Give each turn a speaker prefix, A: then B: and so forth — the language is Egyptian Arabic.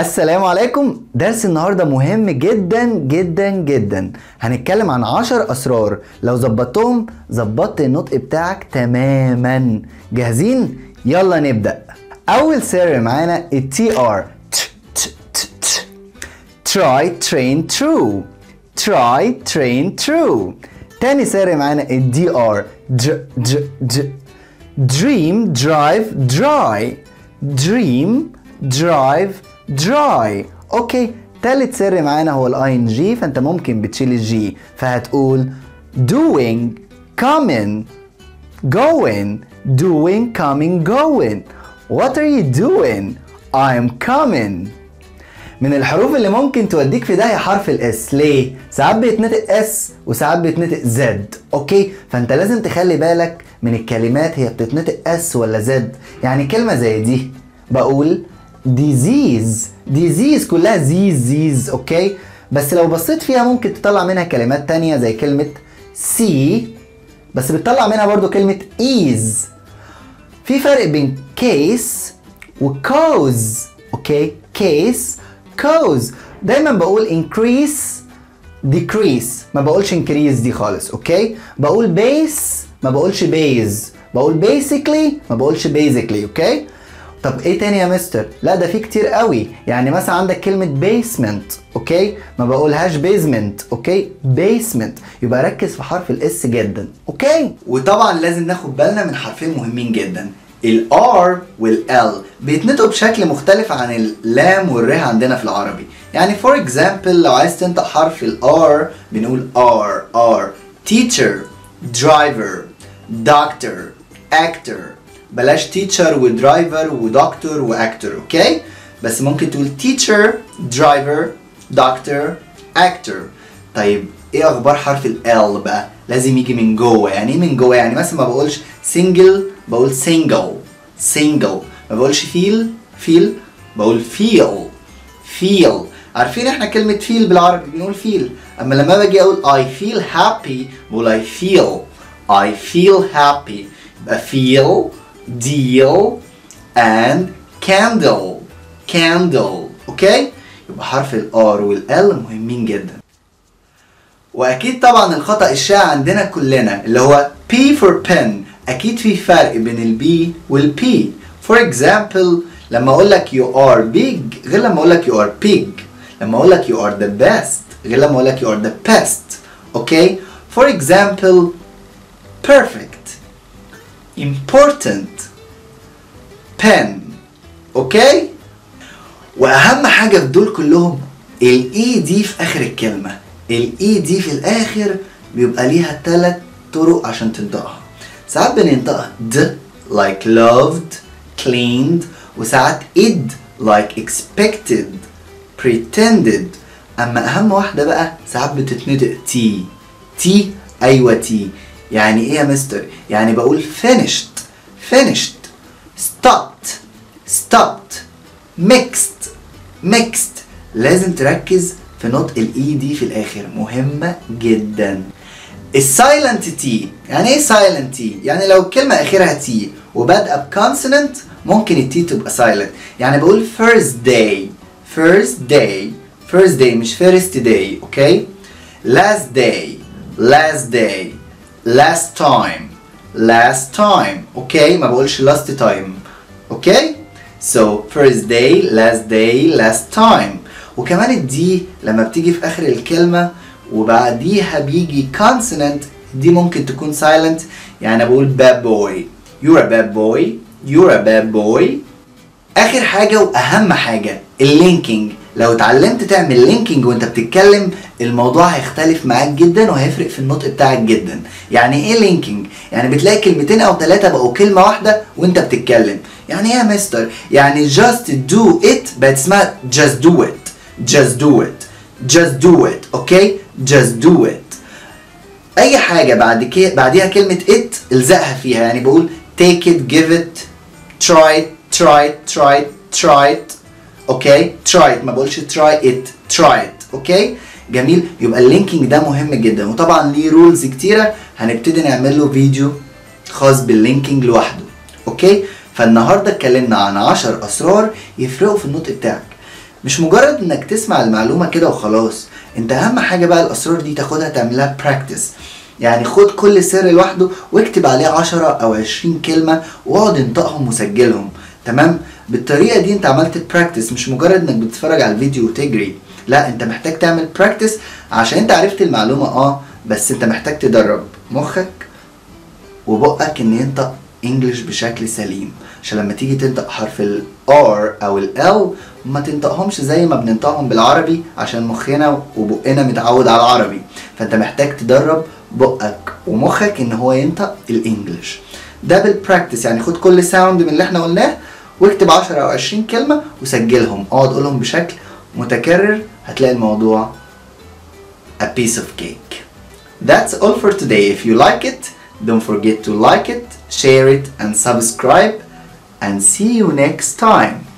A: السلام عليكم درس النهارده مهم جدا جدا جدا هنتكلم عن 10 اسرار لو ظبطتهم ظبطت النطق بتاعك تماما جاهزين يلا نبدا اول سر معانا التي ار try train true try train true تاني سر معانا الدي ار د د د dream drive dry dream drive dry اوكي تالت سر معانا هو الاي ان جي فانت ممكن بتشيل الجي فهتقول doing coming going doing coming going what are you doing I'm coming من الحروف اللي ممكن توديك في داهيه حرف الاس ليه ساعات بيتنطق اس وساعات بيتنطق زد اوكي فانت لازم تخلي بالك من الكلمات هي بتتنطق اس ولا زد يعني كلمه زي دي بقول disease disease كلها زيز زيز اوكي بس لو بصيت فيها ممكن تطلع منها كلمات تانية زي كلمة see بس بتطلع منها برضو كلمة ease في فرق بين case و cause اوكي case cause دايما بقول increase decrease ما بقولش increase دي خالص اوكي بقول base ما بقولش base بقول basically ما بقولش basically اوكي طب ايه تاني يا مستر لا ده في كتير قوي يعني مثلا عندك كلمة بيسمنت اوكي ما بقولهاش بيزمنت اوكي بيسمنت يبقى ركز في حرف الاس جدا اوكي وطبعا لازم ناخد بالنا من حرفين مهمين جدا الار والال بيتنطقوا بشكل مختلف عن اللام والر عندنا في العربي يعني فور اكزامبل لو عايز تنطق حرف الار بنقول ار ار teacher driver doctor actor بلاش تيتشر ودرايفر ودكتور واكتور اوكي بس ممكن تقول تيتشر درايفر دكتور اكتور طيب ايه اخبار حرف ال بقى لازم يجي من جوه يعني ايه من جوه يعني مثلا ما بقولش سنجل بقول سنجل سنجل ما بقولش فيل فيل بقول فيل فيل عارفين احنا كلمة فيل بالعربي بنقول فيل اما لما باجي اقول I feel happy بقول I feel I feel happy يبقى feel deal and candle candle اوكي يبقى حرف الار والال مهمين جدا واكيد طبعا الخطا الشائع عندنا كلنا اللي هو P for pen اكيد في فرق بين البي والبي for example لما اقول لك you are big غير لما اقول لك you are big لما اقول لك you are the best غير لما اقول لك you are the best اوكي for example perfect important pen اوكي واهم حاجه في دول كلهم الاي دي في اخر الكلمه الاي دي في الاخر بيبقى ليها ثلاث طرق عشان تنطقها ساعات بننطقها د like loved cleaned وساعات id like expected pretended اما اهم واحده بقى ساعات بتتنطق تي تي ايوه تي يعني ايه يا مستر يعني بقول finished finished stopped stopped mixed mixed لازم تركز في نطق الاي دي في الاخر مهمة جدا السايلنت تي يعني ايه سايلنت تي يعني لو الكلمة اخرها تي وبادئة بكونسوننت ممكن التي تبقى سايلنت يعني بقول first day first day first day مش first day اوكي last day last day last time last time اوكي ما بقولش last time اوكي so first day last day last time وكمان الدي لما بتيجي في اخر الكلمه وبعديها بيجي consonant دي ممكن تكون silent يعني بقول bad boy you're a bad boy you're a bad boy اخر حاجه واهم حاجه اللينكينج لو اتعلمت تعمل لينكينج وانت بتتكلم الموضوع هيختلف معاك جدا وهيفرق في النطق بتاعك جدا يعني ايه لينكينج يعني بتلاقي كلمتين او ثلاثه بقوا كلمه واحده وانت بتتكلم يعني ايه يا مستر يعني just do it بقت اسمها just do it just do it just do it اوكي just do it اي حاجه بعد كده بعديها كلمه it الزقها فيها يعني بقول take it give it try it try it try it try it اوكي try it ما بقولش try it try it اوكي جميل يبقى اللينكينج ده مهم جدا وطبعا ليه رولز كتيره هنبتدي نعمل له فيديو خاص باللينكينج لوحده اوكي فالنهارده اتكلمنا عن 10 اسرار يفرقوا في النطق بتاعك مش مجرد انك تسمع المعلومة كده وخلاص انت اهم حاجة بقى الاسرار دي تاخدها تعملها براكتس يعني خد كل سر لوحده واكتب عليه 10 او 20 كلمة واقعد انطقهم وسجلهم تمام بالطريقة دي انت عملت براكتس مش مجرد انك بتتفرج على الفيديو وتجري لا انت محتاج تعمل براكتس عشان انت عرفت المعلومة اه بس انت محتاج تدرب مخك وبقك ان ينطق انجلش بشكل سليم عشان لما تيجي تنطق حرف ال R او ال L ما تنطقهمش زي ما بننطقهم بالعربي عشان مخنا وبقنا متعود على العربي فانت محتاج تدرب بقك ومخك ان هو ينطق الانجليش ده بالبراكتس يعني خد كل ساوند من اللي احنا قلناه واكتب 10 او 20 كلمه وسجلهم اقعد قولهم بشكل متكرر هتلاقي الموضوع a piece of cake That's all for today. If you like it, don't forget to like it, share it, and subscribe. And see you next time.